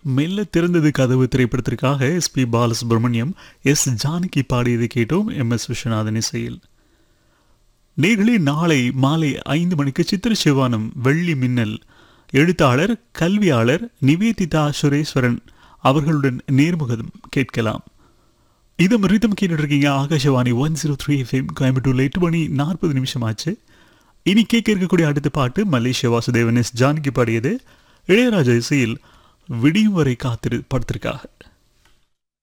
மெல்ல திறந்தது கதவு திரைப்படத்திற்காக S P Balasubrahmanyam S Janaki பாடியதை கேட்டோம் எம் எஸ் விஸ்வநாதன் இசையில் நேர்களே நாளை மாலை ஐந்து மணிக்கு சித்திர சிவானம் வெள்ளி மின்னல் எழுத்தாளர் கல்வியாளர் நிவேதிதா சுரேஸ்வரன் அவர்களுடன் நேர்முகம் கேட்கலாம் இதம் ரிதம் கேட்டுட்டு இருக்கீங்க Akashvani one zero three FM கோயம்புத்தூர்ல எட்டு மணி நாற்பது நிமிஷம் ஆச்சு இனி கேட்க இருக்கக்கூடிய அடுத்த பாட்டு மலேசிய வாசுதேவன் எஸ் ஜானகி பாடியது இளையராஜா இசையில் விடியும் வரை காத்திரு படத்திற்காக